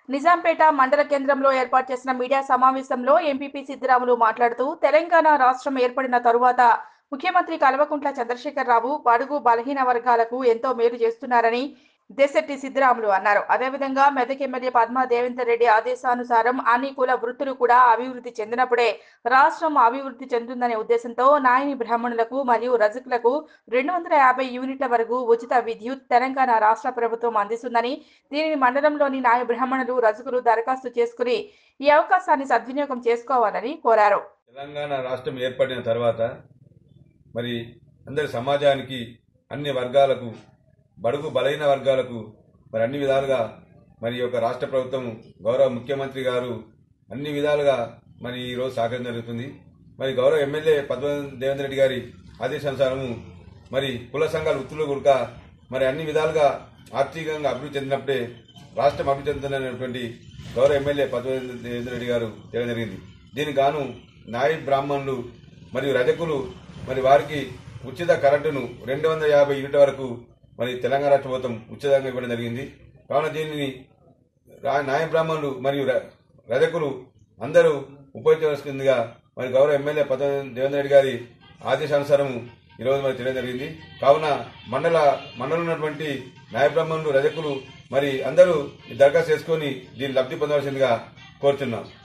నిజాంపేట మండల కేంద్రంలో ఏర్పాటు చేసిన మీడియా సమావేశంలో ఎంపీపీ సిద్దిరాములు మాట్లాడుతూ తెలంగాణ రాష్ట్రం ఏర్పడిన తరువాత ముఖ్యమంత్రి కల్వకుంట్ల చంద్రశేఖరరావు బడుగు బలహీన వర్గాలకు ఎంతో మేలు చేస్తున్నారని దేశెట్టి సిద్దిరాములు అన్నారు అదేవిధంగా మెదక్ ఎమ్మెల్యే పద్మా దేవేందర్ రెడ్డి ఆదేశానుసారం అన్ని కుల వృత్తులు కూడా అభివృద్ధి చెందినప్పుడే రాష్ట్రం అభివృద్ధి చెందుతుందనే ఉద్దేశంతో నాయని బ్రాహ్మణులకు మరియు రజకులకు రెండు వందల యాభై యూనిట్ల వరకు ఉచిత విద్యుత్ తెలంగాణ రాష్ట్ర ప్రభుత్వం అందిస్తుందని దీనిని మండలంలోని నాయ బ్రాహ్మణులు రజకులు దరఖాస్తు చేసుకుని ఈ అవకాశాన్ని సద్వినియోగం చేసుకోవాలని కోరారు తెలంగాణ రాష్ట్రం ఏర్పడిన తర్వాత మరి అందరి సమాజానికి అన్ని వర్గాలకు బడుగు బలైన వర్గాలకు మరి అన్ని విధాలుగా మరి ఈ యొక్క రాష్ట్ర ప్రభుత్వం గౌరవ ముఖ్యమంత్రి గారు అన్ని విధాలుగా మరి ఈ రోజు సహకరించడం జరుగుతుంది మరి గౌరవ ఎమ్మెల్యే పద్మ దేవేంద్ర రెడ్డి గారి ఆదేశానుసారము మరి కుల సంఘాల వృత్తులు కూడా మరి అన్ని విధాలుగా ఆర్థికంగా అభివృద్ధి చెందినప్పుడే రాష్ట్రం అభివృద్ధి చెందుతున్నటువంటి గౌరవ ఎమ్మెల్యే పద్మ దేవేంద్ర రెడ్డి గారు చేయడం జరిగింది దీనికి గాను నాయి బ్రాహ్మణులు మరియు రజకులు మరి వారికి ఉచిత కరెంటును రెండు వందల యాభై యూనిట్ వరకు మరి తెలంగాణ రాష్ట్ర ప్రభుత్వం ఉచితంగా ఇవ్వడం జరిగింది కావున దీనిని రా- నాయ బ్రాహ్మణులు మరియు ర- రజకులు అందరూ ఉపయోగించవలసిందిగా మరి గౌరవ ఎమ్మెల్యే పద దేవేంద్ర రెడ్డి గారి ఆదేశానుసారం ఈరోజు మరి తెలియడం జరిగింది కావున మండల మండలం ఉన్నటువంటి న్యాయ బ్రాహ్మణులు రజకులు మరి అందరూ ఈ దరఖాస్తు చేసుకొని దీన్ని లబ్ధి పొందవలసిందిగా కోరుతున్నాం